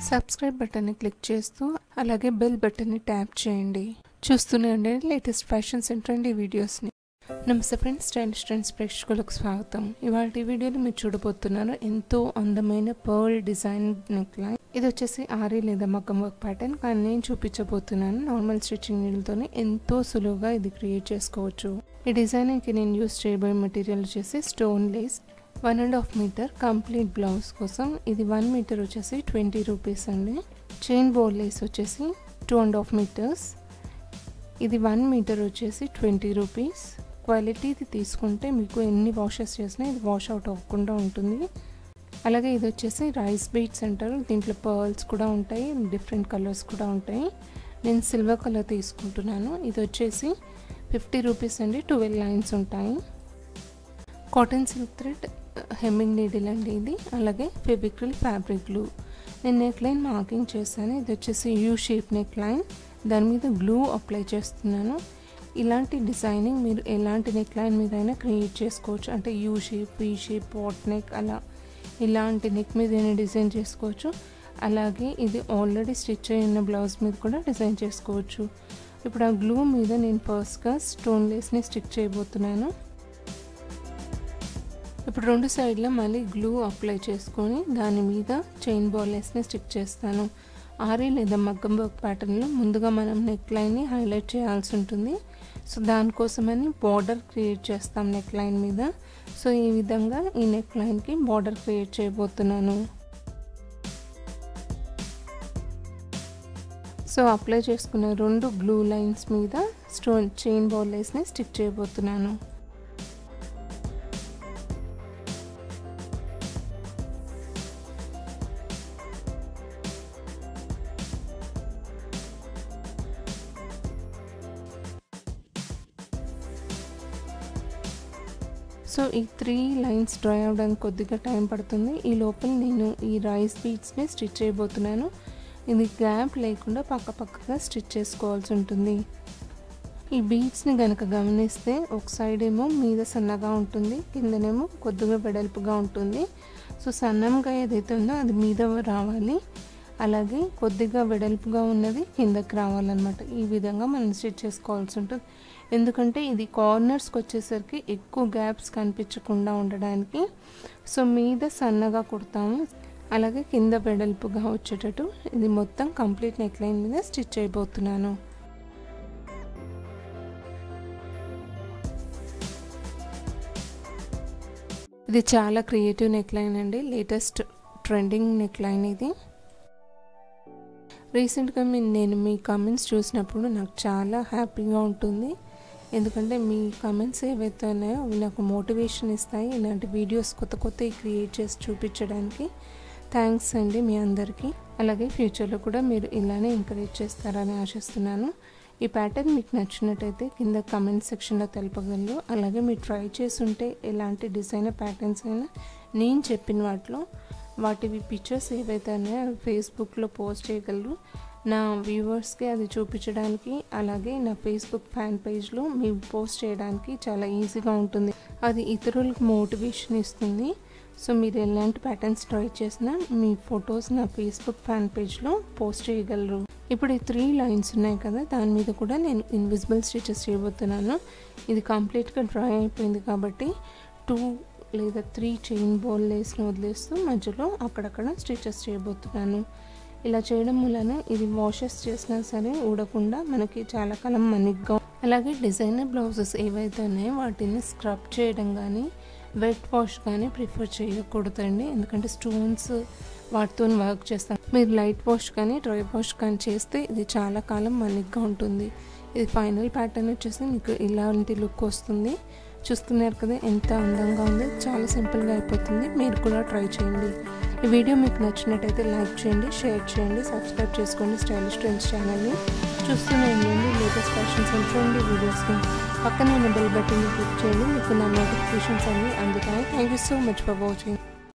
subscribe బటన్ని click చేస్తూ అలాగే బెల్ బటన్ని ట్యాప్ చేయండి చూస్తూనే ఉండండి లేటెస్ట్ ఫ్యాషన్స్ అండ్ ట్రెండీ వీడియోస్ని నమస్తే ఫ్రెండ్స్ స్టైలిష్ ట్రెండ్స్ ప్రేక్షకులకు స్వాగతం ఇవాళ ఈ వీడియోలో మీరు చూడబోతున్నారు ఎంతో అందమైన పర్ల్ డిజైన్ నెక్ లైన్ ఇది వచ్చేసి ఆరి లేదా మగ్గం వర్క్ ప్యాటర్న్ కానీ నేను చూపించబోతున్నాను నార్మల్ స్టిచ్చింగ్ నీళ్ళతోనే ఎంతో సులువుగా ఇది క్రియేట్ చేసుకోవచ్చు ఈ డిజైనింగ్కి నేను యూస్ చేయబోయే మెటీరియల్ వచ్చేసి stone lace one and half metre complete blouse కోసం ఇది వన్ మీటర్ వచ్చేసి ట్వంటీ రూపీస్ అండి చైన్ బోల్ లేస్ వచ్చేసి టూ అండ్ హాఫ్ మీటర్స్ ఇది వన్ మీటర్ వచ్చేసి ట్వంటీ రూపీస్ క్వాలిటీది తీసుకుంటే మీకు ఎన్ని వాషెస్ చేసినా ఇది వాష్ అవుట్ అవ్వకుండా ఉంటుంది అలాగే ఇది వచ్చేసి రైస్ బీట్స్ అంటారు దీంట్లో పర్ల్స్ కూడా ఉంటాయి డిఫరెంట్ కలర్స్ కూడా ఉంటాయి నేను సిల్వర్ కలర్ తీసుకుంటున్నాను ఇది వచ్చేసి ఫిఫ్టీ రూపీస్ అండి ట్వెల్వ్ లైన్స్ ఉంటాయి cotton silk thread hemming needle అండి ఇది అలాగే ఫెబిక్రిల్ ఫ్యాబ్రిక్ గ్లూ నేను నెక్ లైన్ మార్కింగ్ చేశాను ఇది వచ్చేసి యూ షేప్ నెక్ లైన్ దాని మీద గ్లూ అప్లై చేస్తున్నాను ఇలాంటి డిజైనింగ్ మీరు ఎలాంటి నెక్ లైన్ మీద అయినా క్రియేట్ చేసుకోవచ్చు అంటే U shape V shape pot neck అలా ఇలాంటి నెక్ మీద అయినా డిజైన్ చేసుకోవచ్చు అలాగే ఇది ఆల్రెడీ స్టిచ్ అయిన బ్లౌజ్ మీద కూడా డిజైన్ చేసుకోవచ్చు ఇప్పుడు ఆ గ్లూ మీద నేను ఫస్ట్గా స్టోన్ లేస్ని స్టిక్ చేయబోతున్నాను ఇప్పుడు రెండు సైడ్లో మళ్ళీ గ్లూ అప్లై చేసుకొని దాని మీద చైన్ బాల్లెస్ని స్టిక్ చేస్తాను ఆరి లేదా మగ్గం వర్క్ ప్యాటర్న్లో ముందుగా మనం నెక్ లైన్ని హైలైట్ చేయాల్సి ఉంటుంది సో దానికోసమని బార్డర్ క్రియేట్ చేస్తాం నెక్ లైన్ మీద సో ఈ విధంగా ఈ నెక్ లైన్కి బార్డర్ క్రియేట్ చేయబోతున్నాను సో అప్లై చేసుకున్న రెండు గ్లూ లైన్స్ మీద స్టోన్ చైన్ బాల్లెస్ని స్టిక్ చేయబోతున్నాను సో ఈ త్రీ లైన్స్ డ్రై అవ్వడానికి కొద్దిగా టైం పడుతుంది ఈ లోపల నేను ఈ రైస్ బీట్స్ని స్టిచ్ చేయబోతున్నాను ఇది గ్యాప్ లేకుండా పక్క పక్కగా స్టిచ్ చేసుకోవాల్సి ఉంటుంది ఈ బీట్స్ని కనుక గమనిస్తే ఒక సైడ్ ఏమో మీద సన్నగా ఉంటుంది కిందనేమో కొద్దిగా వెడల్పుగా ఉంటుంది సో సన్నంగా ఏదైతే ఉందో అది మీద రావాలి అలాగే కొద్దిగా వెడల్పుగా ఉన్నది కిందకి రావాలన్నమాట ఈ విధంగా మనం స్టిచ్ చేసుకోవాల్సి ఉంటుంది ఎందుకంటే ఇది కార్నర్స్కి వచ్చేసరికి ఎక్కువ గ్యాప్స్ కనిపించకుండా ఉండడానికి సో మీద సన్నగా కుడతాము అలాగే కింద వెడల్పుగా వచ్చేటట్టు ఇది మొత్తం కంప్లీట్ నెక్ లైన్ మీద స్టిచ్ అయిపోతున్నాను ఇది చాలా క్రియేటివ్ నెక్ లైన్ అండి లేటెస్ట్ ట్రెండింగ్ నెక్ లైన్ ఇది రీసెంట్గా మీ నేను మీ కమెంట్స్ చూసినప్పుడు నాకు చాలా హ్యాపీగా ఉంటుంది ఎందుకంటే మీ కమెంట్స్ ఏవైతే ఉన్నాయో అవి నాకు మోటివేషన్ ఇస్తాయి ఇలాంటి వీడియోస్ కొత్త కొత్తవి క్రియేట్ చేసి చూపించడానికి థ్యాంక్స్ అండి మీ అందరికీ అలాగే ఫ్యూచర్లో కూడా మీరు ఇలానే ఎంకరేజ్ చేస్తారని ఆశిస్తున్నాను ఈ ప్యాటర్న్ మీకు నచ్చినట్టయితే కింద కమెంట్ సెక్షన్లో తెలపగలరు అలాగే మీరు ట్రై చేసి ఉంటే ఎలాంటి డిజైనర్ ప్యాటర్న్స్ అయినా నేను చెప్పిన వాటిలో వాటివి పిక్చర్స్ ఏవైతే ఉన్నాయో అవి ఫేస్బుక్లో పోస్ట్ చేయగలరు నా వ్యూవర్స్కి అది చూపించడానికి అలాగే నా ఫేస్బుక్ ఫ్యాన్ పేజ్లో మీ పోస్ట్ చేయడానికి చాలా ఈజీగా ఉంటుంది అది ఇతరులకు మోటివేషన్ ఇస్తుంది సో మీరు ఎలాంటి ప్యాటర్న్స్ ట్రై చేసినా మీ ఫొటోస్ నా ఫేస్బుక్ ఫ్యాన్ పేజ్లో పోస్ట్ చేయగలరు ఇప్పుడు ఈ త్రీ లైన్స్ ఉన్నాయి కదా దాని మీద కూడా నేను ఇన్విజిబుల్ స్టిచెస్ చేయబోతున్నాను ఇది కంప్లీట్గా డ్రై అయిపోయింది కాబట్టి టూ లేదా త్రీ చైన్ బోల్ లేస్ని వదిలేస్తూ మధ్యలో అక్కడక్కడ స్టిచెస్ చేయబోతున్నాను ఇలా చేయడం వలన ఇది వాషెస్ చేసినా సరే ఊడకుండా మనకి చాలా కాలం మనిగ్గా అలాగే డిజైనర్ బ్లౌజెస్ ఏవైతే ఉన్నాయో వాటిని స్క్రబ్ చేయడం కానీ వెట్ వాష్ కానీ ప్రిఫర్ చేయకూడదండి ఎందుకంటే స్టోన్స్ వాటితో వర్క్ చేస్తాం మీరు లైట్ వాష్ కానీ డ్రై వాష్ కానీ చేస్తే ఇది చాలా కాలం మనిగ్గా ఉంటుంది ఇది ఫైనల్ ప్యాటర్న్ వచ్చేసి మీకు ఇలాంటి లుక్ వస్తుంది చూస్తున్నారు కదా ఎంత అందంగా ఉంది చాలా సింపుల్గా అయిపోతుంది మీరు కూడా ట్రై చేయండి ఈ వీడియో మీకు నచ్చినట్టయితే లైక్ చేయండి షేర్ చేయండి సబ్స్క్రైబ్ చేసుకోండి స్టైలిష్ ట్రెండ్స్ ఛానల్ని చూస్తూనే ఉండండి లేటెస్ట్ ఫ్యాషన్స్ అండ్ ట్రెండీ వీడియోస్ని పక్కనే ఉన్న బెల్ బటన్ని క్లిక్ చేయండి మీకు నా నోటిఫికేషన్స్ అన్నీ అందుతాయి thank you so much for watching